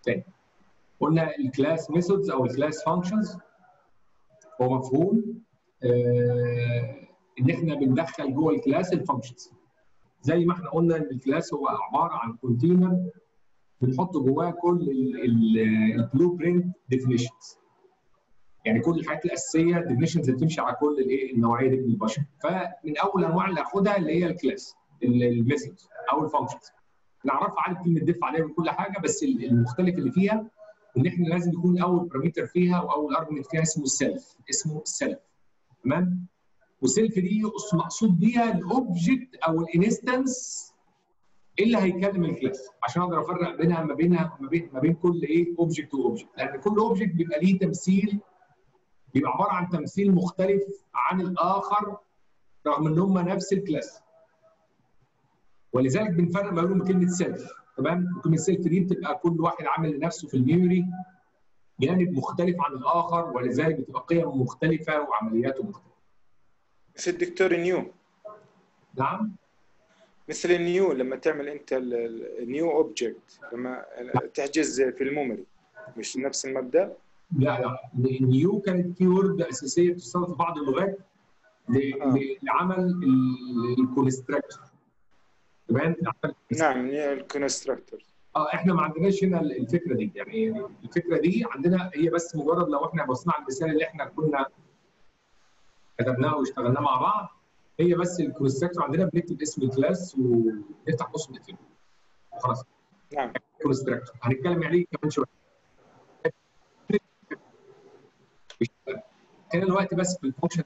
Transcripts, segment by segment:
تاني قلنا الكلاس ميثودز او الكلاس فانكشنز هو مفهوم آه ان احنا بندخل جوه الكلاس الفانكشنز زي ما احنا قلنا ان الكلاس هو عباره عن كونتينر بنحط جواه كل البلو برنت ديفينيشنز يعني كل الحاجات الاساسيه ديفينيشنز اللي بتمشي على كل الايه النوعيه دي من البشر فمن اول الانواع اللي هاخدها اللي هي الكلاس الميثود او الفانكشنز نعرفها عارف كلمه ديف عليها من كل حاجه بس المختلف اللي فيها ان احنا لازم يكون اول بارامتر فيها واول ارجمنت فيها اسمه السيلف اسمه السيلف تمام والسيلف دي مقصود بيها الاوبجكت او الانستنس اللي هيكلم الكلاس عشان اقدر افرق بينها ما بينها ما بين ما بين كل ايه اوبجكت واوبجكت لان كل اوبجكت بيبقى ليه تمثيل بيبقى عباره عن تمثيل مختلف عن الاخر رغم ان هم نفس الكلاس ولذلك بنفرق ما بينهم كلمه سيلف تمام وكلمه سيلف دي بتبقى كل واحد عامل لنفسه في الميموري جانب مختلف عن الاخر ولذلك بتبقى قيم مختلفه وعملياته مختلفه مثل الدكتور نيو نعم مثل النيو لما تعمل انت النيو اوبجكت لما تحجز في الميموري مش نفس المبدا لا لا النيو كانت كيورد اساسيه تستخدم في بعض اللغات لعمل الكونستراكتور تمام نعم الكونستراكتور اه احنا ما عندناش هنا الفكره دي يعني الفكره دي عندنا هي بس مجرد لو احنا بصينا على المثال اللي احنا كنا كتبناه واشتغلناه مع بعض هي بس الكونستراكتور عندنا بنكتب اسم الكلاس ونفتح قوس ونقفله خلاص نعم كونستراكتور هنتكلم عليه كمان شويه كان الوقت بس في الفانكشن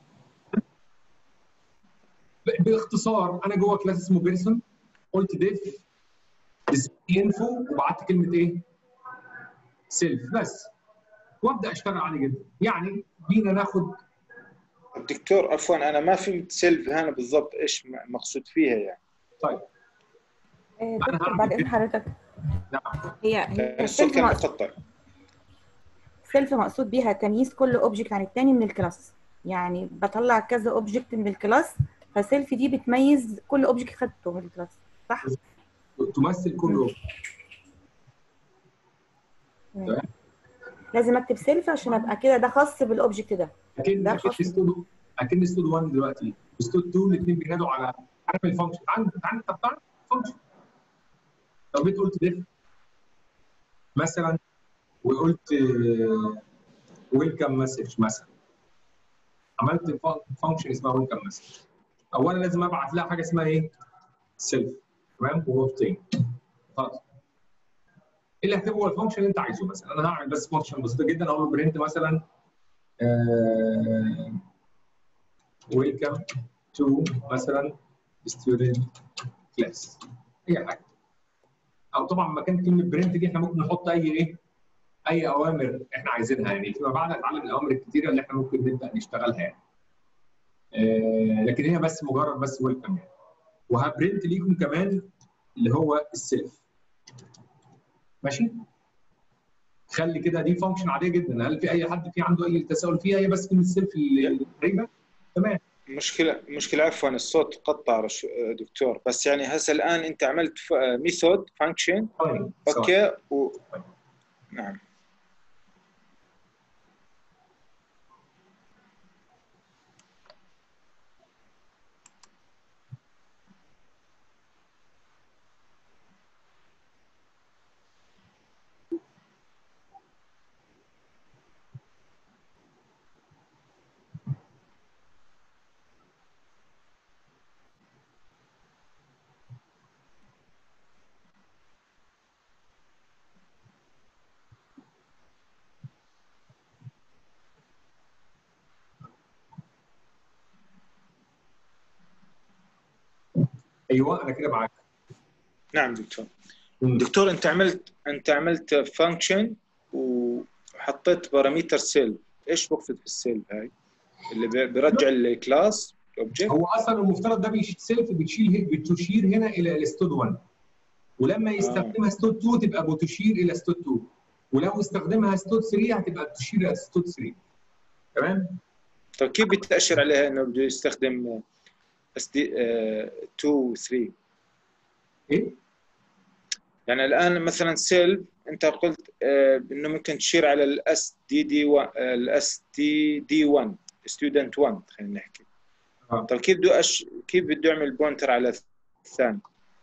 باختصار انا جوه كلاس اسمه بيرسون قلت ديف انفو وبعت كلمه ايه؟ سيلف بس وابدا اشتغل عادي جدا يعني بينا ناخد دكتور عفوا انا ما فهمت سيلف هنا بالضبط ايش مقصود فيها يعني طيب آه، دكتور بعد اذن حضرتك نعم هي هي الصوت السيلف كان مقصود مقطع سيلف مقصود بيها تمييز كل اوبجكت عن الثاني من الكلاس يعني بطلع كذا اوبجكت من الكلاس فسيلف دي بتميز كل اوبجكت خدته من الكلاس صح؟ تمثل كل تمام. لازم اكتب سيلف عشان ابقى كده ده خاص بالاوبجكت ده اكيد ده اكيد خاص ستود اكيد ستود 1 دلوقتي ستود 2 الاثنين بينادوا على عارف الفانكشن عندك عندك بتاع فانكشن لو جيت قلت ديف مثلا وقلت ويلكم مسج مثلا عملت فانكشن اسمها ويلكم مسج اولا لازم ابعت لها حاجه اسمها ايه؟ سيلف تمام وورتين خلاص ايه اللي هكتبه هو الفانكشن اللي انت عايزه مثلا انا هعمل بس فانكشن بسيطه جدا اقول له برنت مثلا ويلكم تو مثلا ستودنت كلاس اي حاجه او طبعا مكان كلمه برنت دي احنا ممكن نحط اي ايه اي اوامر احنا عايزينها يعني فيما بعد هنتعلم الاوامر الكتيره اللي احنا ممكن نبدا نشتغلها يعني آه لكن هي بس مجرد بس ويلكم يعني وهبرنت ليكم كمان اللي هو السيلف ماشي خلي كده دي فانكشن عاديه جدا هل في اي حد في عنده اي تساؤل فيها هي بس كلمه سيلف الغريبه تمام مشكلة مشكلة عفوا الصوت قطع رش- دكتور بس يعني هسه الآن أنت عملت ميثود فانكشن طيب سواء. أوكي و... نعم ايوه انا كده معاك نعم دكتور مم. دكتور أنت عملت أنت عملت فانكشن وحطيت بارامتر سيل إيش بقصد في السيل هاي اللي بي- بيرجع الكلاس اوبجكت هو اصلا المفترض ده بيش- سيلف بتشيل بتشير هنا الى الستود 1 ولما يستخدمها ستود 2 تبقى بتشير الى ستود 2 ولو استخدمها ستود 3 هتبقى تشير الى ستود 3 تمام طيب كيف بتأشر عليها إنه بده يستخدم اس دي 2 3 ايه يعني الآن مثلا سيل انت قلت آه، انه ممكن تشير على الاس دي دي الاس دي دي 1 ستودنت 1 خلينا نحكي آه. طيب كيف بده أش... كيف بده يعمل بوينتر على الثاني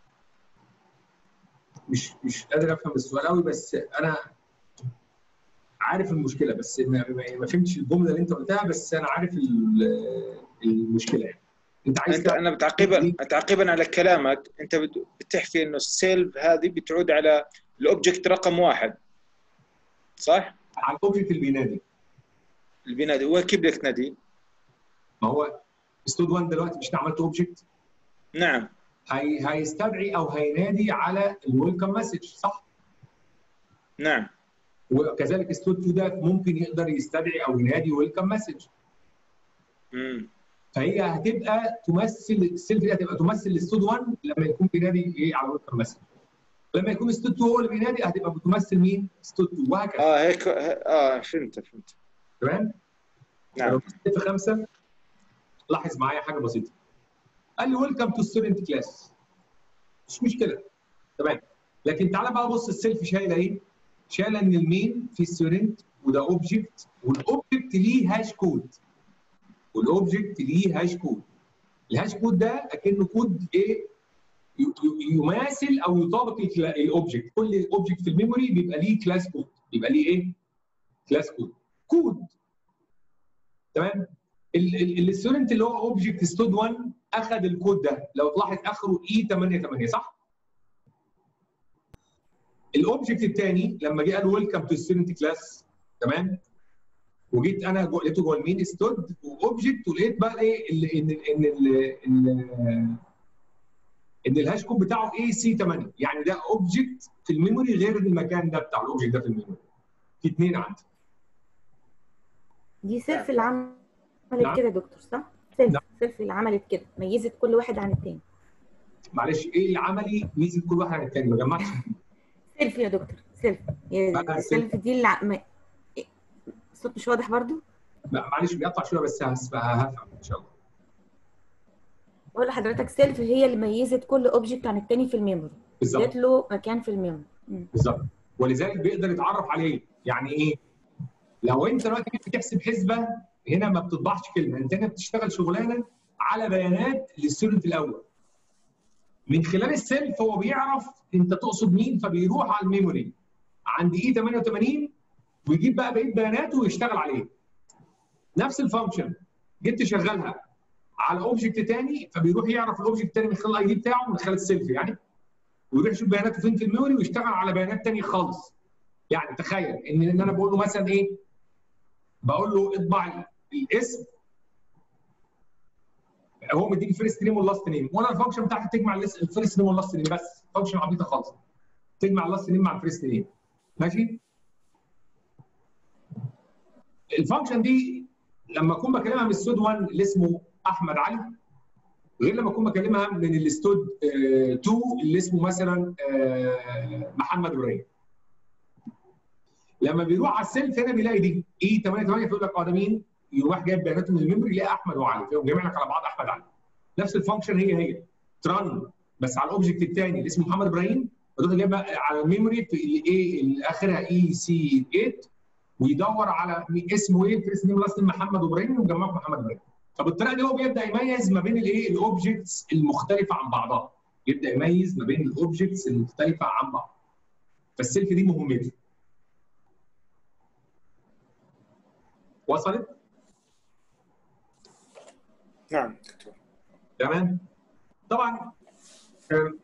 مش مش قادر افهم السؤال قوي بس انا عارف المشكله بس ما, ما- ما فهمتش الجمله اللي انت قلتها بس انا عارف ال- المشكله يعني انت عايز انت تعرف انا تعقيبا تعقيبا على كلامك انت بت- بتحكي انه السيلف هذه بتعود على الاوبجكت رقم واحد صح؟ على الاوبجكت اللي بينادي اللي بينادي هو كيف بدك تنادي؟ ما هو ستود 1 دلوقتي مش عملت اوبجكت نعم هي هيستدعي او هينادي على الويلكم مسج صح؟ نعم وكذلك ستود 2 ده ممكن يقدر يستدعي او ينادي ويلكم مسج امم فهي هتبقى تمثل السيلف دي هتبقى تمثل الستود 1 لما يكون بينادي ايه على ويلكم مسج لما يكون ستود 2 هو اللي بينادي هتبقى بتمثل مين؟ ستود 2 وهكذا اه هيك اه فهمت فهمت تمام؟ نعم لو في خمسه لاحظ معايا حاجه بسيطه قال لي ويلكم تو ستودنت كلاس مش مشكله تمام لكن تعالى بقى بص السيلف شايله ايه؟ شايله ان المين في ستودنت وده اوبجكت والاوبجكت ليه هاش كود والاوبجكت ليه هاش كود الهاش كود ده اكنه كود ايه ي- ي- يماثل او يطابق الكلا- الاوبجكت كل اوبجكت في الميموري بيبقى ليه كلاس كود بيبقى ليه ايه؟ كلاس كود كود تمام الستودنت اللي هو اوبجكت ستود 1 اخذ الكود ده لو تلاحظ اخره اي 88 صح؟ الاوبجكت الثاني لما جه قال ويلكم تو ستودنت كلاس تمام؟ وجيت انا جو- لقيته جوه المين ستود واوبجكت ولقيت بقى ايه ال- ان ال ان ال ان ان الهاش كود بتاعه اي سي 8 يعني ده اوبجكت في الميموري غير المكان ده بتاع الاوبجكت ده في الميموري في اثنين عندي دي سيلف اللي عملت نعم. كده يا دكتور صح؟ سيلف نعم. سيلف اللي عملت كده ميزت كل واحد عن التاني معلش ايه اللي عملي ميزه كل واحد عن الثاني ما جمعتش سيلف يا دكتور سيلف يا- بقى السيلف دي اللي ع- ما- إيه، الصوت مش واضح برضو؟ لا معلش بيقطع شويه بس هس- هفهم ان شاء الله بقول لحضرتك سيلف هي اللي ميزت كل اوبجكت عن التاني في الميموري بالظبط ادت له مكان في الميموري مم. بالظبط ولذلك بيقدر يتعرف عليه يعني ايه لو انت دلوقتي جيت بتحسب حسبه هنا ما بتطبعش كلمه انت هنا بتشتغل شغلانه على بيانات للستودنت الاول من خلال السيلف هو بيعرف انت تقصد مين فبيروح على الميموري عند اي 88 ويجيب بقى بقيه بياناته ويشتغل عليه نفس الفانكشن جيت تشغلها على اوبجكت تاني فبيروح يعرف الاوبجكت التاني من خلال الاي دي بتاعه من خلال السيلف يعني ويروح يشوف بياناته فين في الميموري ويشتغل على بيانات تانية خالص يعني تخيل ان ان انا بقول له مثلا ايه بقول له اطبع الاسم هو مديني الفيرست نيم واللاست نيم وانا الفانكشن بتاعتي تجمع الاس- الفيرست نيم واللاست نيم بس فانكشن عبيطه خالص تجمع اللاست نيم مع الفيرست نيم ماشي الفانكشن دي لما اكون بكلمها من السود 1 اللي اسمه احمد علي غير لما اكون بكلمها من الاستود 2 اللي اسمه مثلا آه، محمد ابراهيم لما بيروح على السيلف هنا بيلاقي دي اي 88 فيقول لك اه ده مين؟ يروح جايب بياناته من الميموري يلاقي احمد وعلي فيقوم جايبها لك على بعض احمد علي نفس الفانكشن هي هي ترن بس على الاوبجكت الثاني اللي اسمه محمد ابراهيم يروح جايبها على الميموري في الايه اللي اخرها اي سي 8 ويدور على اسمه ايه الفيرست نيم لاست نيم محمد ابراهيم ويجمعه محمد ابراهيم فبالطريقه دي هو بيبدا يميز ما بين الايه الاوبجكتس المختلفه عن بعضها يبدا يميز ما بين الاوبجكتس المختلفه عن بعض فالسيلف دي مهمته وصلت نعم دكتور تمام طبعا آم،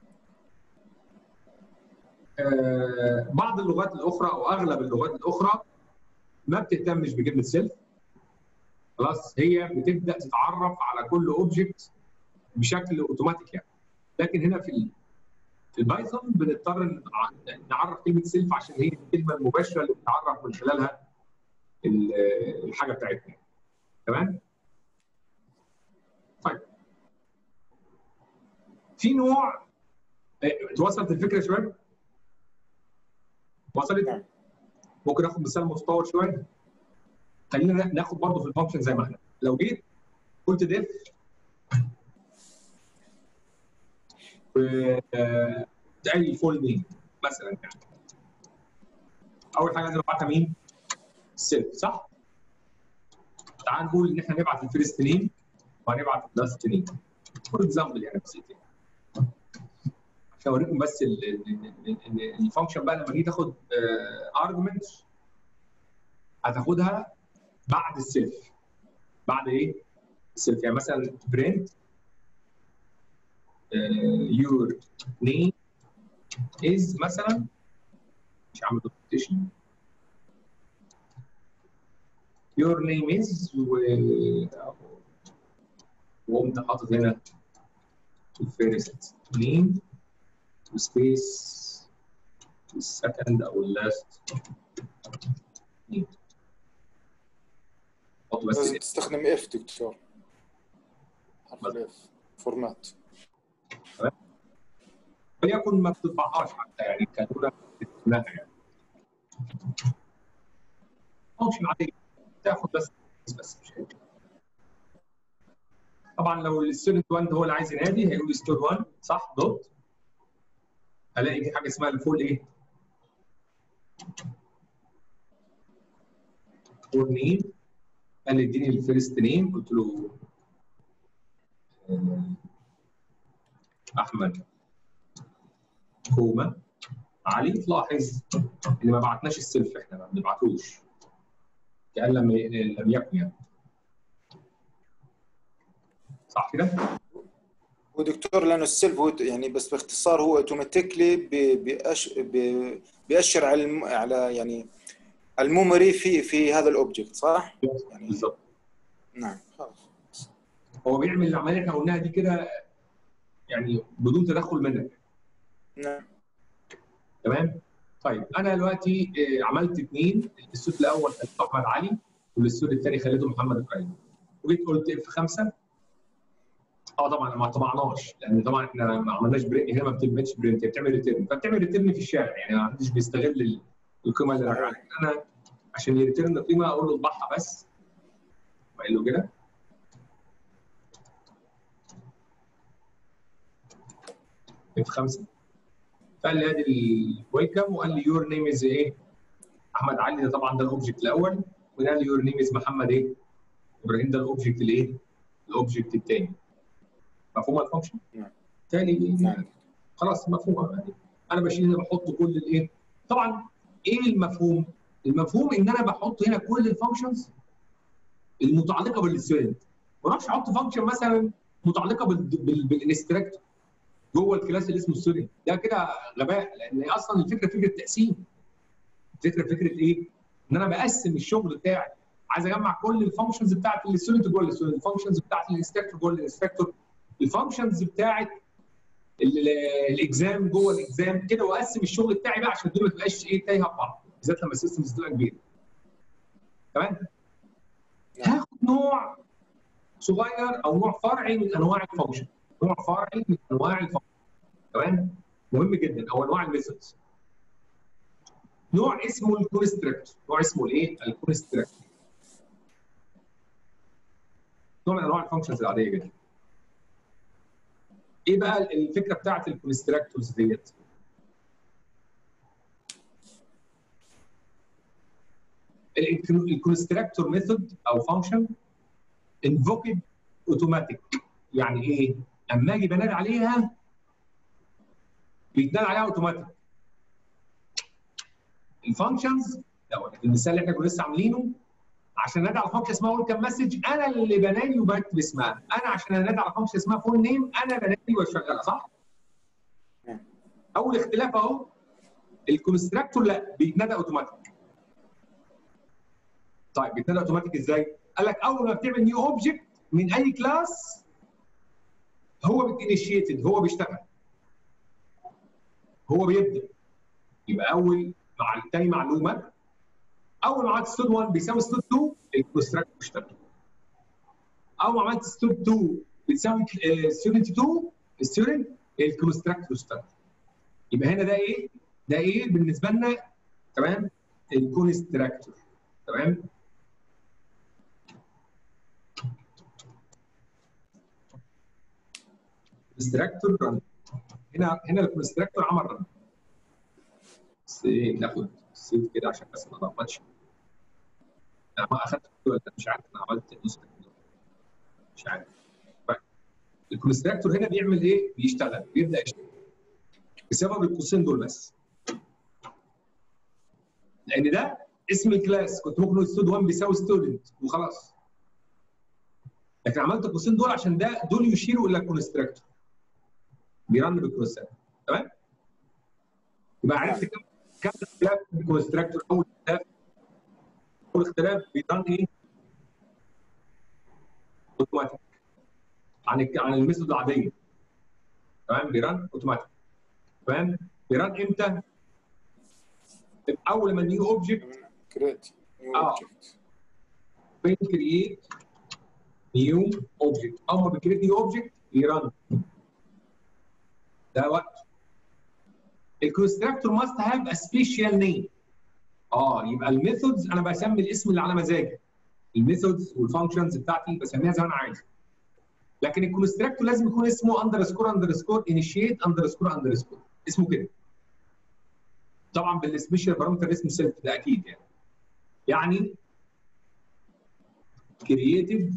آه، بعض اللغات الاخرى او اغلب اللغات الاخرى ما بتهتمش بكلمه سيلف خلاص هي بتبدا تتعرف على كل اوبجكت بشكل اوتوماتيك يعني لكن هنا في ال- في البايثون بنضطر نع- نعرف كلمه سيلف عشان هي الكلمه المباشره اللي بنتعرف من خلالها ال- الحاجه بتاعتنا تمام طيب في نوع إيه، اتوصلت الفكره يا شباب؟ وصلت؟ ممكن اخد مثال متطور شويه؟ خلينا نا- ناخد برضه في الفانكشن زي ما احنا لو جيت قلت ديف اي فول نيم مثلا يعني اول حاجه لازم ابعتها مين؟ السيلف صح؟ تعال نقول ان احنا نبعت الفيرست نيم وهنبعت اللاست نيم فور اكزامبل يعني بسيط يعني. عشان اوريكم بس ان الفانكشن بقى لما تيجي تاخد ارجمنت هتاخدها بعد السيلف بعد ايه؟ السيلف يعني مثلا برنت يور نيم از مثلا مش عامل دوكيومنتيشن your name is و وقمت حاطط هنا الفيرست نيم وسبيس السكند او اللاست نيم حط بس لازم ال- تستخدم اف دكتور حرف الاف فورمات وليكن ما بتطبعهاش حتى يعني كانولا بتتنقل يعني فانكشن عاديه تاخد بس بس مش هيك. طبعا لو الستودنت 1 هو اللي عايز ينادي هيقول ستود 1 صح دوت هلاقي في حاجه اسمها الفول ايه؟ فول نيم قال لي اديني الفيرست نيم قلت له آه، احمد كوما علي تلاحظ ان ما بعتناش السيلف احنا ما بنبعتوش كان لم لم يكن يعني صح كده؟ ودكتور لانه السيلف هو يعني بس باختصار هو اوتوماتيكلي بيأش بي- بيأشر على الم... على يعني الميموري في في هذا الاوبجكت صح؟ يعني بالظبط نعم خلاص هو بيعمل العمليه اللي احنا قلناها دي كده يعني بدون تدخل منك نعم تمام؟ طيب انا دلوقتي آه، عملت اثنين السوت الاول كان احمد علي والسوت الثاني خليته محمد ابراهيم وجيت قلت اف 5 اه طبعا ما طبعناش لان طبعا احنا ما عملناش برنت هنا ما بتعملش برنت هي بتعمل ريتيرن فبتعمل ريتيرن في الشارع يعني ما حدش بيستغل ال- القيمه اللي انا انا عشان يريتيرن القيمه اقول له اطبعها بس واقول له كده اف 5 فقال لي ادي الويلكم وقال لي يور نيم از ايه؟ احمد علي ده طبعا ده الاوبجكت الاول وقال لي يور نيم از محمد ايه؟ ابراهيم ده الاوبجكت الايه؟ الاوبجكت الثاني مفهوم الفانكشن؟ نعم. تاني نعم خلاص مفهومه يعني انا بشيل هنا بحط كل الايه؟ طبعا ايه المفهوم؟ المفهوم ان انا بحط هنا كل الفانكشنز المتعلقه بالستودنت ما اروحش احط فانكشن مثلا متعلقه بال- بال- بالانستراكتور جوه الكلاس اللي اسمه ستودنت ده كده غباء لان اصلا الفكره فكره تقسيم الفكره فكره ايه؟ ان انا بقسم الشغل بتاعي عايز اجمع كل الفانكشنز بتاعت الستودنت جوه الستودنت الفانكشنز بتاعت الانستراكتور جوه الانستراكتور الفانكشنز بتاعت ال- الاكزام جوه الاكزام كده واقسم الشغل بتاعي بقى عشان الدنيا ما تبقاش ايه تايهه في بعض بالذات لما السيستمز تبقى كبيره تمام هاخد نوع صغير او نوع فرعي من انواع الفانكشن نوع فرعي من انواع الفانكشن تمام مهم جدا او انواع الميثودز نوع اسمه الكونستركت نوع اسمه الايه الكونستركت نوع من انواع الفانكشنز العاديه جدا ايه بقى الفكره بتاعت الكونستراكتورز ديت الكونستراكتور ميثود او فانكشن انفوكد اوتوماتيك يعني ايه؟ اما اجي بنادي عليها بيتنادى عليها اوتوماتيك الفانكشنز لو المثال اللي احنا كنا لسه عاملينه عشان انادي على فانكشن اسمها ويلكم مسج انا اللي بنادي وبكتب اسمها انا عشان انادي على فانكشن اسمها فول نيم انا بنادي واشغلها صح؟ اول اختلاف اهو الكونستراكتور لا بيتنادى اوتوماتيك طيب بيتنادى اوتوماتيك ازاي؟ قال لك اول ما بتعمل نيو اوبجكت من اي كلاس هو بيتينيشيتد هو بيشتغل هو بيبدا يبقى اول مع تاني معلومه اول ما عملت ستود 1 بيساوي ستود 2 الكونستراكتور بيشتغل اول ما عملت ستود 2 بتساوي ستودنت 2 ستودنت الكونستراكتور بيشتغل يبقى هنا ده ايه؟ ده ايه بالنسبه لنا تمام؟ الكونستراكتور تمام؟ الكونستراكتور رن هنا هنا الكونستراكتور عمل رن بس ايه ناخد سيف كده عشان بس ما اتلخبطش انا ما اخدت ولا مش عارف انا عملت نسخه مش عارف طيب الكونستراكتور هنا بيعمل ايه؟ بيشتغل بيبدا يشتغل بسبب القوسين دول بس لان ده اسم الكلاس كنت ممكن اقول ستود 1 بيساوي ستودنت وخلاص لكن عملت القوسين دول عشان ده دول يشيروا الى الكونستراكتور بيرن بالكونستراكتور تمام؟ يبقى عرفت كم كم اختلاف في الكونستراكتور اول اختلاف اول اختلاف بيرن ايه؟ اوتوماتيك عن الك- عن الميثود العاديه تمام بيرن اوتوماتيك تمام بيرن امتى؟ اول ما نيجي اوبجكت كريت نيو آه. اوبجكت فين كرييت نيو اوبجكت اول ما بكريت نيو اوبجكت يرن ده وقت الكونستراكتور ماست هاف ا سبيشال نيم اه يبقى الميثودز انا بسمي الاسم اللي على مزاجي الميثودز والفانكشنز بتاعتي بسميها زي ما انا عايز لكن الكونستراكتور لازم يكون اسمه اندرسكور اندرسكور انيشيت اندرسكور اندرسكور اسمه كده طبعا بالسبيشال بارامتر اسمه سيلف ده اكيد يعني يعني created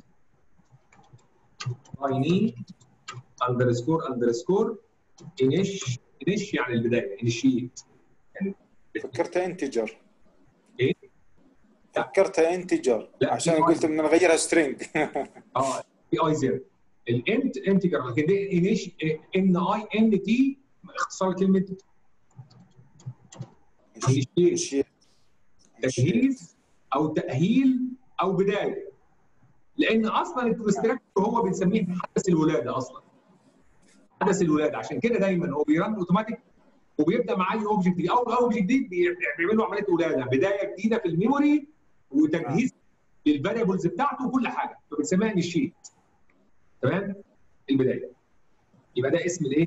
by me underscore underscore init init يعني البدايه initiate يعني فكرتها انتجر ايه؟ فكرتها انتجر لا، عشان في قلت بدنا نغيرها سترينج اه بي اي زيرو الانت انتجر لكن دي انيش ان اي ان تي اختصار كلمه initiate تجهيز او تاهيل او بدايه لان اصلا الكونستراكتور هو بنسميه حدث الولاده اصلا حدث الولاده عشان كده دايما هو بيرن اوتوماتيك وبيبدا مع اي اوبجكت دي اول اوبجكت دي بي- بيعمل له عمليه ولاده بدايه جديده في الميموري وتجهيز للفاريبلز بتاعته وكل حاجه فبنسميها انيشيت تمام البدايه يبقى ده اسم الايه؟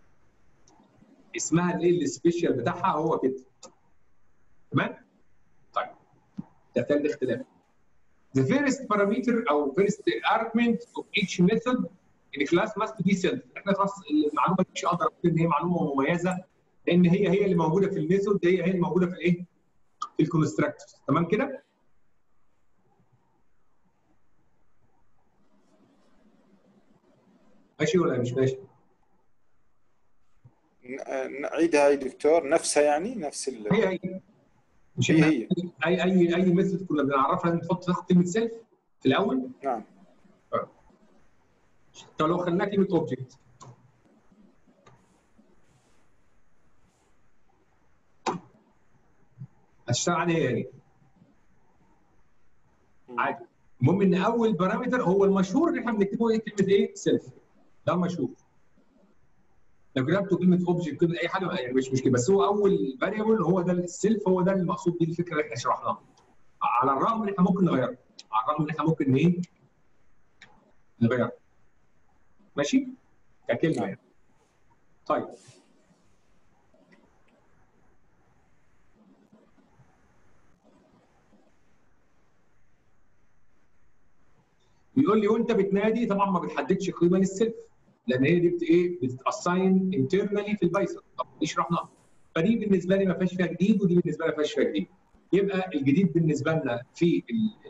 اسمها الايه السبيشال بتاعها هو كده تمام؟ طيب ده ثالث اختلاف The first parameter او first argument of each method in a class must be self. احنا خلاص المعلومه دي مش هقدر اقول ان هي معلومه مميزه لان هي هي اللي موجوده في الميثود هي هي اللي موجوده في الايه؟ في الكونستراكتورز تمام كده؟ ماشي ولا مش ماشي؟ نعيدها يا دكتور نفسها يعني نفس ال... هي هي مش هي احنا هي. اي اي اي ميثود كنا بنعرفها لازم تحط تاخد كلمه سيلف في الاول نعم طب لو خلينا كلمه اوبجكت هتشتغل عليها يعني عادي المهم ان اول بارامتر هو المشهور اللي احنا بنكتبه ايه كلمه ايه سيلف ده المشهور لو كتبتوا كلمه اوبجكت كلمه اي حاجه يعني مش مشكله بس هو اول فاريبل هو ده السيلف هو ده المقصود بيه الفكره اللي احنا شرحناها على الرغم ان احنا ممكن نغيرها على الرغم ان احنا ممكن ايه نغيرها ماشي ككلمه يعني طيب بيقول لي وانت بتنادي طبعا ما بتحددش قيمه للسيلف لان هي دي بت ايه بتتاساين انترنالي في البايثون طب دي شرحناها فدي بالنسبه لي ما فيهاش فيها جديد ودي بالنسبه لي ما فيهاش فيها جديد يبقى الجديد بالنسبه لنا في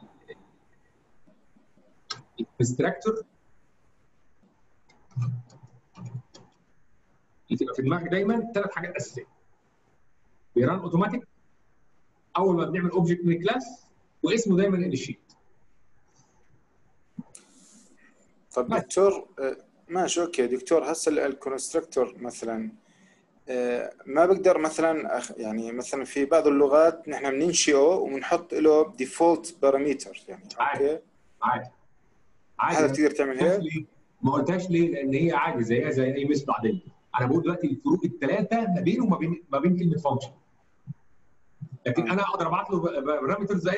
الكونستراكتور يبقى في دماغك دايما ثلاث حاجات اساسيه بيران اوتوماتيك اول ما بنعمل اوبجكت من كلاس واسمه دايما انيشيت طب نعم. دكتور آه، ماشي اوكي دكتور هسه الكونستراكتور مثلا آه، ما بقدر مثلا أخ- يعني مثلا في بعض اللغات نحن بننشئه وبنحط له ديفولت بارامتر يعني عادي. اوكي عادي هذا عادي بتقدر تعمل قلتهاش هيك ليه؟ ما قلتهاش ليه؟ لان هي عادي زيها زي اي مثل عاديه. انا بقول دلوقتي الفروق الثلاثه ما بينه وما بين ما بين كلمه فانكشن. لكن آه. انا اقدر ابعت له بارامتر زي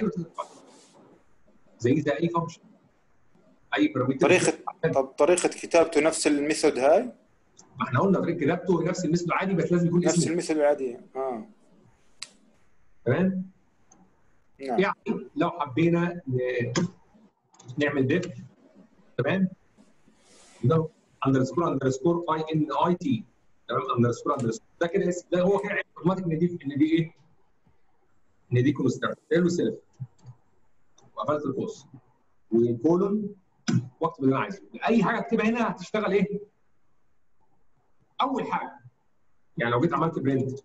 زي زي اي فانكشن. اي بارامتر طريقة طب طريقة كتابته نفس الميثود هاي ما احنا قلنا طريقه كتابته نفس المثل العادي بس لازم يكون نفس اسمه الميثود العادية اه تمام؟ نعم يعني لو حبينا ن- نعمل ديف تمام؟ ده اندرسكور اندرسكور اي ان اي تي تمام اندرسكور اندرسكور ده كده اسم ده هو كده اوتوماتيك ان دي ان دي ايه؟ ان دي كونستراكتور قال له سيلف وقفلت القوس وكولون واكتب اللي انا عايزه اي حاجه اكتبها هنا هتشتغل ايه؟ اول حاجه يعني لو جيت عملت برنت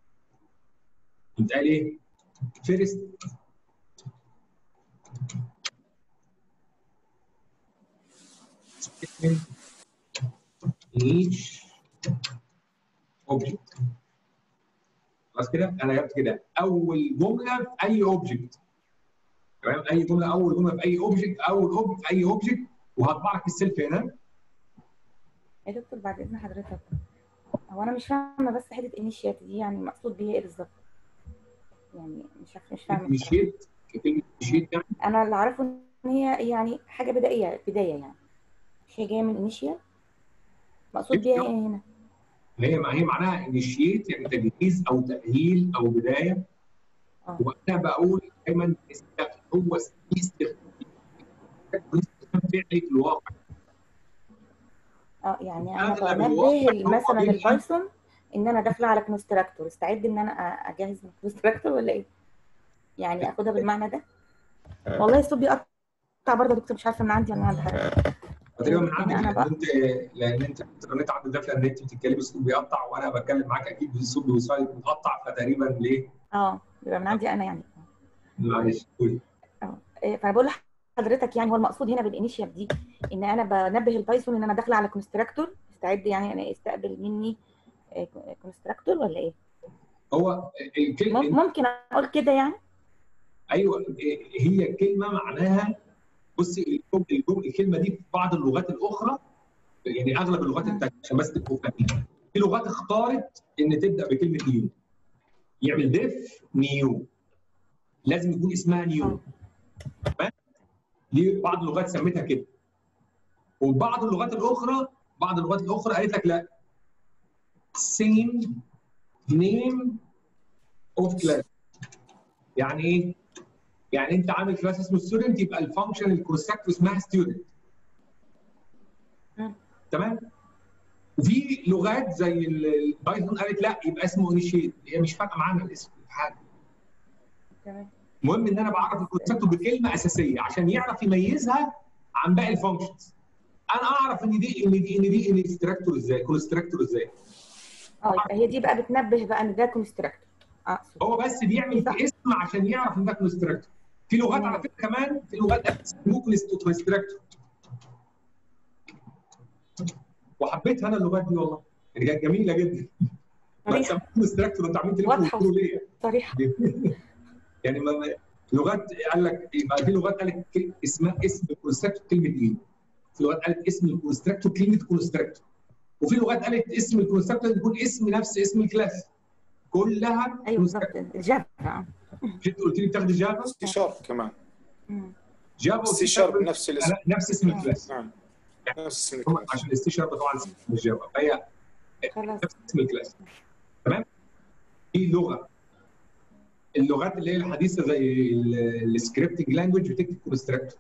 قال ايه؟ فيرست statement in each object خلاص كده انا جبت كده اول جمله في اي اوبجكت تمام اي جمله اول جمله في اي اوبجكت اول اوبجكت في اي اوبجكت وهطبع لك السيلف هنا يا دكتور بعد اذن حضرتك هو انا مش فاهمه بس حته انيشيات دي يعني مقصود بيها ايه بالظبط يعني مش عارفه مش فاهمه بصراحة. مشيت كلمه مشيت يعني انا اللي اعرفه ان هي يعني حاجه بدائيه بدايه يعني مش هي جايه من انيشيال مقصود بيها ايه هنا هي ما هي معناها انيشيت يعني تجهيز او تاهيل او بدايه اه وانا بقول دايما است- هو استخدام استخدام فعلي في الواقع اه يعني انا أغلب بنبه الوقت هو مثلا بيبقى- البايثون ان انا داخله على كونستراكتور استعد ان انا أ- اجهز من كونستراكتور ولا ايه؟ يعني اخدها بالمعنى ده؟ والله الصوت بيقطع برضه يا دكتور مش عارفه من عندي ولا من عند حضرتك تقريبا من يعني عندك أنا لان بقى- انت لان انت الانترنت عندك داخله ان انت بتتكلمي الصوت بيقطع وانا بتكلم معاك اكيد الصوت بيوصل متقطع فتقريبا ليه؟ اه بيبقى من عندي انا يعني معلش قولي إيه، فانا بقول لحضرتك يعني هو المقصود هنا بالانيشيال دي ان انا بنبه البايثون ان انا داخله على كونستراكتور استعد يعني انا يستقبل مني كونستراكتور ولا ايه؟ هو الكلمه مم- ممكن اقول كده يعني؟ ايوه هي الكلمه معناها بصي الجم- الجم- الكلمه دي في بعض اللغات الاخرى يعني اغلب اللغات مم. التانيه عشان بس تبقوا فاهمين في لغات اختارت ان تبدا بكلمه نيو يعمل ديف نيو لازم يكون اسمها نيو آه. تمام دي بعض اللغات سميتها كده وبعض اللغات الاخرى بعض اللغات الاخرى قالت لك لا سيم نيم اوف كلاس يعني ايه؟ يعني انت عامل كلاس اسمه ستودنت يبقى الفانكشن الكونستراكتور اسمها ستودنت مم. تمام؟ وفي لغات زي ال- البايثون قالت لا يبقى اسمه انيشيت هي مش فارقه معانا الاسم في حاجه تمام المهم ان انا بعرف الكونستراكتور بكلمه اساسيه عشان يعرف يميزها عن باقي الفانكشنز انا اعرف ان دي ان دي ان دي انستراكتور ازاي كونستراكتور ازاي اه يبقى هي دي بقى بتنبه بقى ان ده كونستراكتور اقصد هو بس بيعمل صح. في اسم عشان يعرف ان ده كونستراكتور في لغات على فكره كمان في لغات اسمه كونستراكتور وحبيتها انا اللغات دي والله يعني كانت جميله جدا بس صريحه كونستراكتور انت عاملين تليفون واضحة. وتقولوا ليه صريحه يعني ما لغات قال لك يبقى في لغات قالت كل- اسمها اسم الكونستراكتور كلمه ايه؟ في لغات قالت اسم الكونستراكتور كلمه كونستراكتور وفي لغات قالت اسم الكونستراكتور يكون اسم نفس اسم الكلاس كلها ايوه بالظبط الجافا آه. مش انت قلت لي بتاخد جافا سي شارب كمان مم. جافا سي شارب نفس الاسم لا، نفس اسم الكلاس نعم نفس اسم هم الكلاس عشان السي شارب طبعا مش جافا فهي خلاص نفس اسم الكلاس تمام في لغه اللغات اللي هي الحديثه زي السكريبتنج لانجوج بتكتب كونستراكتور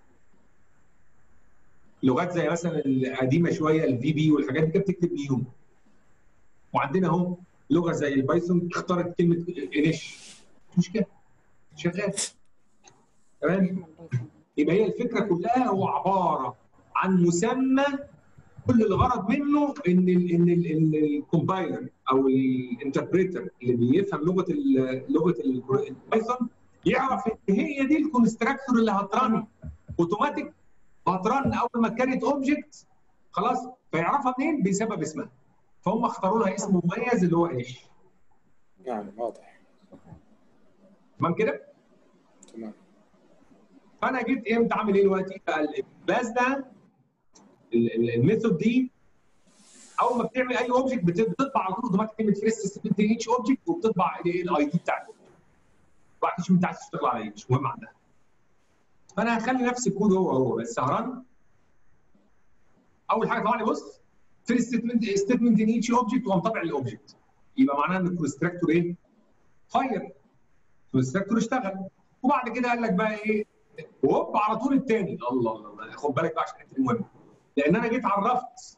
لغات زي مثلا القديمه شويه الفي بي والحاجات دي كانت بتكتب نيو وعندنا اهو لغه زي البايثون اختارت كلمه انيش مش مشكله شغال تمام يبقى هي الفكره كلها هو عباره عن مسمى كل الغرض منه ان ال ان ال ان الكومبايلر او الانتربريتر اللي بيفهم لغه ال لغه ال- البايثون يعرف ان هي دي الكونستراكتور اللي هترن اوتوماتيك هترن اول ما كانت اوبجكت خلاص فيعرفها منين بسبب اسمها فهم اختاروا لها اسم مميز اللي هو ايش نعم واضح تمام كده تمام فانا جيت امتى اعمل ايه دلوقتي بقى الكلاس ده ال- ال- الميثود دي اول ما بتعمل اي اوبجكت بتطبع على طول اوتوماتيك كلمه فيرست ستيبنت اتش اوبجكت وبتطبع الايه الاي دي بتاعته بعد شوف انت عايز تشتغل على ايه مش مهم عندها فانا هخلي نفس الكود هو هو بس هرن اول حاجه طبعا بص فيرست ستيتمنت ستيتمنت ان ايتش اوبجكت وقام طابع الاوبجكت يبقى معناها ان الكونستراكتور ايه؟ فاير الكونستراكتور اشتغل وبعد كده قال لك بقى ايه وهوب على طول الثاني الله الله الله خد بالك بقى عشان الحته دي مهمه لان انا جيت عرفت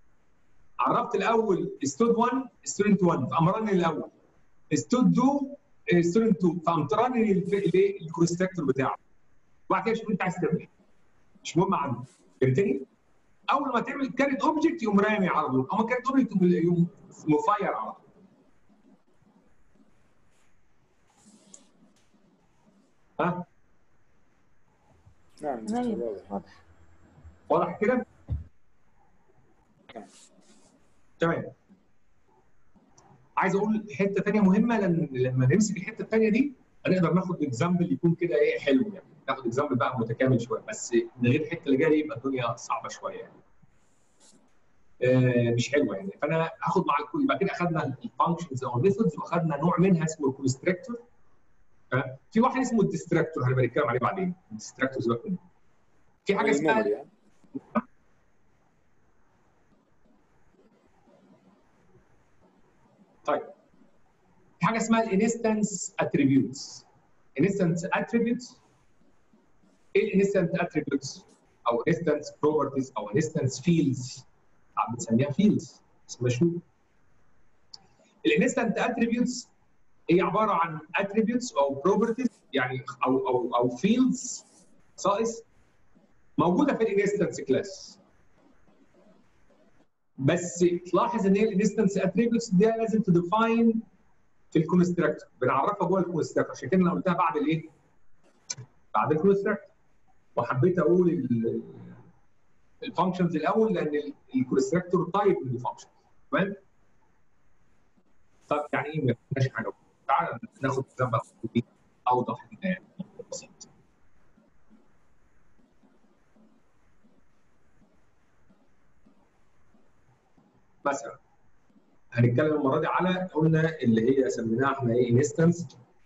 عرفت الاول ستود 1 ستودنت 1 فامرني الاول ستود 2 ستودنت 2 فقمت راني الايه الكونستراكتور بتاعه وبعد كده شوف انت عايز تعمل ايه مش مهم عنه فهمتني؟ اول ما تعمل كاريت اوبجكت يقوم رامي على طول اما كاريت اوبجكت يقوم مفاير على طول ها نعم تمام واضح واضح واضح كده؟ نعم. تمام عايز اقول حته ثانيه مهمه لان لما نمسك الحته الثانيه دي هنقدر ناخد اكزامبل يكون كده ايه حلو يعني ناخد اكزامبل بقى متكامل شويه بس من غير الحته اللي جايه دي يبقى الدنيا صعبه شويه يعني. آه مش حلوه يعني فانا هاخد مع الكل يبقى كده اخذنا الفانكشنز او الميثودز واخذنا نوع منها اسمه الكونستريكتور في واحد اسمه الديستراكتور هنبقى نتكلم عليه بعدين الديستراكتور سيبك منه في حاجه اسمها الميموري يعني. طيب في حاجه اسمها الانستنس اتريبيوتس انستنس اتريبيوتس ايه الانستنس اتريبيوتس او انستنس بروبرتيز او انستنس فيلدز بنسميها فيلدز اسم مشهور الانستنت اتريبيوتس هي عباره عن اتريبيوتس او بروبرتيز يعني او او او فيلدز خصائص موجوده في الانستنس كلاس بس تلاحظ ان هي الانستنس اتريبيوتس دي لازم تديفاين في الكونستراكتور بنعرفها جوه الكونستراكتور عشان كده انا قلتها بعد الايه؟ بعد الكونستراكتور وحبيت اقول الفانكشنز الاول لان الكونستراكتور تايب من الفانكشنز تمام؟ طب يعني ايه ما فيهاش حاجه تعال ناخد اكزامبل اوضح كده يعني بسيط مثلا هنتكلم المره دي على قلنا اللي هي سميناها احنا ايه انستنس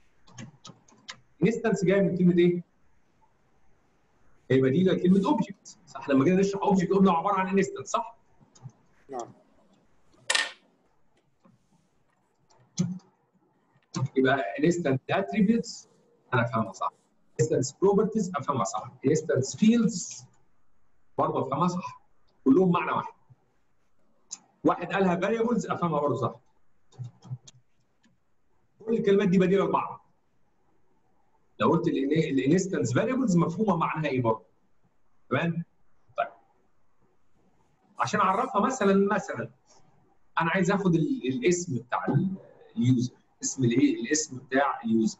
انستنس جايه من كلمه ايه؟ هي بديله لكلمه اوبجكت صح لما جينا نشرح اوبجكت قلنا عباره عن انستنس صح؟ نعم يبقى انستنس اتريبيوتس انا افهمها صح انستنس بروبرتيز افهمها صح انستنس فيلدز برضه افهمها صح كلهم معنى واحد واحد قالها فاريبلز افهمها برضه صح كل الكلمات دي بديله لبعض لو قلت الانستنس فاريبلز مفهومه معناها ايه برضه تمام طيب عشان اعرفها مثلا مثلا انا عايز اخد ال- الاسم بتاع ال- اليوزر اسم الايه الاسم بتاع اليوزر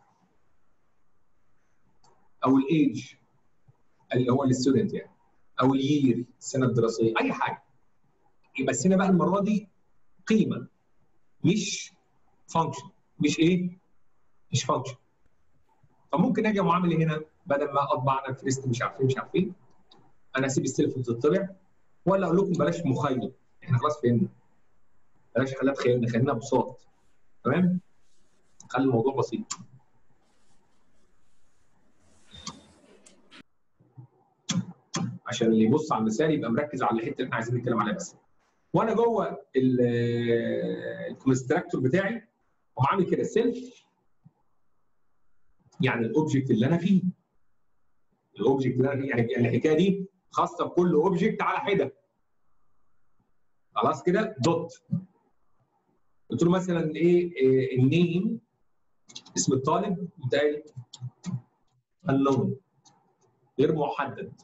او الايج اللي هو الستودنت يعني او اليير السنه الدراسيه اي حاجه يبقى السنه بقى المره دي قيمه مش فانكشن مش ايه مش فانكشن فممكن اجي معامل هنا بدل ما اطبع انا فيرست مش عارفين مش عارفين انا اسيب السيلف تطلع ولا اقول لكم بلاش مخيل احنا خلاص فهمنا بلاش خلاها تخيلنا خلينا بساط تمام خلي الموضوع بسيط عشان اللي يبص على المثال يبقى مركز على الحته اللي احنا عايزين نتكلم عليها بس وانا جوه الكونستراكتور بتاعي اقوم عامل كده سيلف يعني الاوبجكت اللي انا فيه الاوبجكت اللي انا فيه يعني يعني الحكايه دي خاصه بكل اوبجكت على حده خلاص كده دوت قلت له مثلا ايه, إيه النيم اسم الطالب بتاعي unknown غير محدد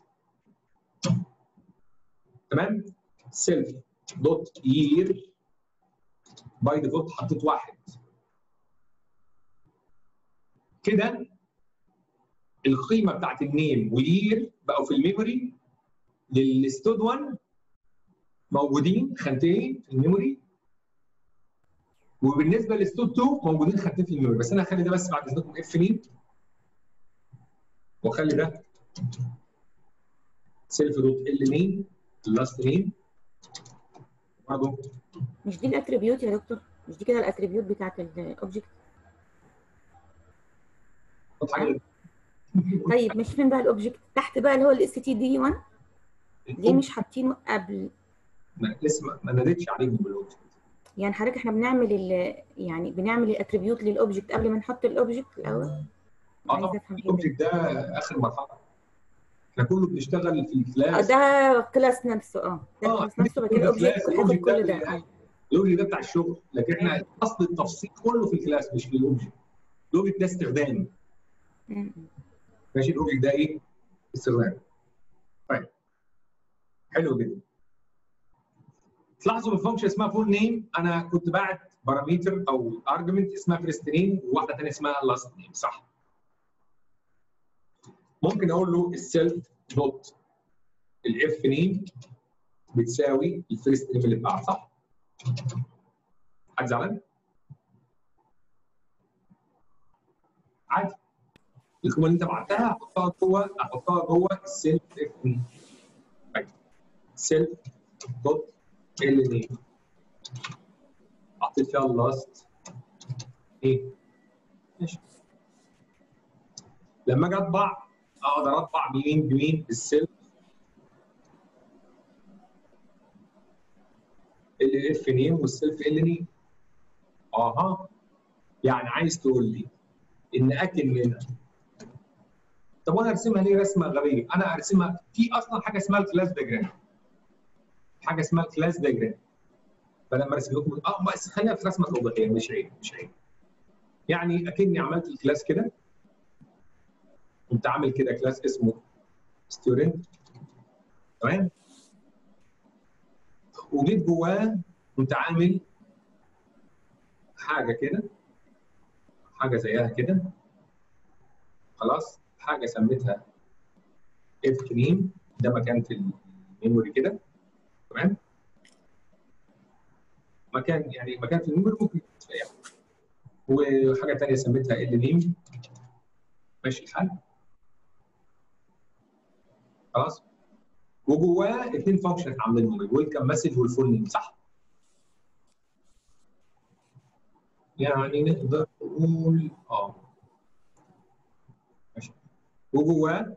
تمام سيلف دوت يير باي ديفولت حطيت واحد كده القيمه بتاعت النيم والير بقوا في الميموري للستود 1 موجودين خانتين في الميموري وبالنسبه لستود 2 موجودين خانتين في الميموري بس انا هخلي ده بس بعد اذنكم اف نيم واخلي ده سيلف دوت ال نيم اللاست نيم برضه مش دي الاتريبيوت يا دكتور مش دي كده الاتريبيوت بتاعت الاوبجكت حط حاجه طيب مش فين بقى الاوبجكت تحت بقى اللي هو الاس تي دي 1 ليه مش حاطينه قبل ما- لسه ما- ما ناديتش عليهم بالاوبجكت يعني حضرتك احنا بنعمل ال يعني بنعمل الاتريبيوت للاوبجكت قبل ما نحط الاوبجكت الاول اه عايزه طبعا افهم كده الاوبجكت ده اخر مرحله احنا كله بنشتغل في اه الكلاس ده كلاس نفسه اه ده اه كلاس نفسه بعد كده كل الاوبجكت كلاس هياخد الاوبجكت كل ده ده آه. الاوبجكت ده بتاع الشغل لكن احنا اصل التفصيل كله في الكلاس مش في الاوبجكت الاوبجكت ده استخدام مم. ماشي الاوبجكت ده ايه؟ استخدام طيب حلو جدا تلاحظوا الفانكشن اسمها فول نيم انا كنت باعت باراميتر او ارجمنت اسمها فيرست نيم وواحده ثانيه اسمها لاست نيم صح ممكن اقول له السيلف دوت الاف نيم بتساوي الفيرست نيم اللي اتبعت صح؟ حد زعلان؟ عادي القيمه اللي انت بعتها احطها جوه احطها جوه السيلف اف نيم سيلف دوت ال نيم حطيت فيها اللاست ايه ماشي لما اجي اطبع اقدر اطبع بمين بمين بالسيلف ال اف نيم والسيلف ال نيم اها يعني عايز تقول لي ان اكن هنا طب وانا ارسمها ليه رسمه غبيه؟ انا ارسمها في اصلا حاجه اسمها الكلاس ديجرام حاجه اسمها الكلاس ديجرام فلما ارسم لكم اه بس خلينا في رسمه توضيحيه مش عيب مش عيب يعني اكني عملت الكلاس كده كنت عامل كده كلاس اسمه ستودنت تمام وجيت جواه كنت عامل حاجه كده حاجه زيها كده خلاص حاجه سميتها اف نيم ده مكان في الميموري كده تمام مكان يعني مكان في الميموري ممكن تلاقيها وحاجه ثانيه سميتها ال نيم ماشي الحال خلاص وجواه اثنين فانكشن عاملينهم الويلكم مسج والفول نيم صح؟ يعني نقدر نقول اه ماشي وجواه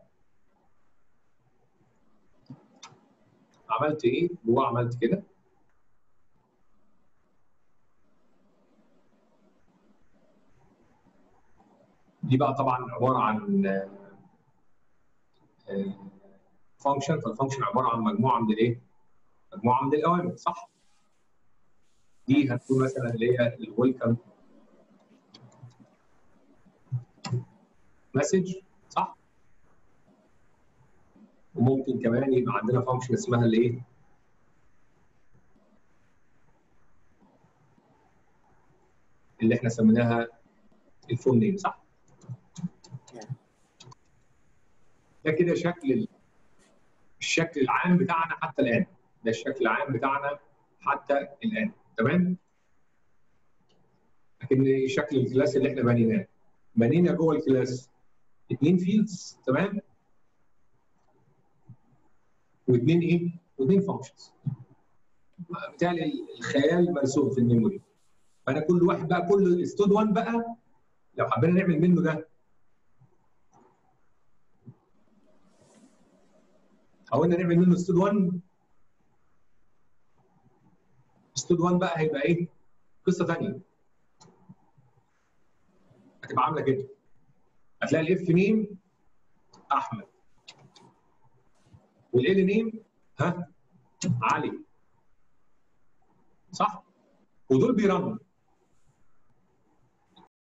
عملت ايه؟ جواه عملت كده دي بقى طبعا عباره عن فانكشن فالفانكشن عباره عن مجموعه من الايه؟ مجموعه من الاوامر صح؟ دي هتكون مثلا اللي هي الويلكم مسج صح؟ وممكن كمان يبقى عندنا فانكشن اسمها الايه؟ اللي احنا سميناها الفول نيم صح؟ ده كده شكل الشكل العام بتاعنا حتى الان ده الشكل العام بتاعنا حتى الان تمام لكن شكل الكلاس اللي احنا بنيناه بنينا جوه الكلاس اثنين فيلدز تمام واثنين ايه واثنين فانكشنز بالتالي الخيال مرسوم في الميموري فانا كل واحد بقى كل ستود 1 بقى لو حبينا نعمل منه ده حاولنا نعمل منه ستود 1 ستود 1 بقى هيبقى ايه؟ قصه ثانيه هتبقى عامله كده هتلاقي الاف نيم احمد والال نيم ها علي صح؟ ودول بيرنوا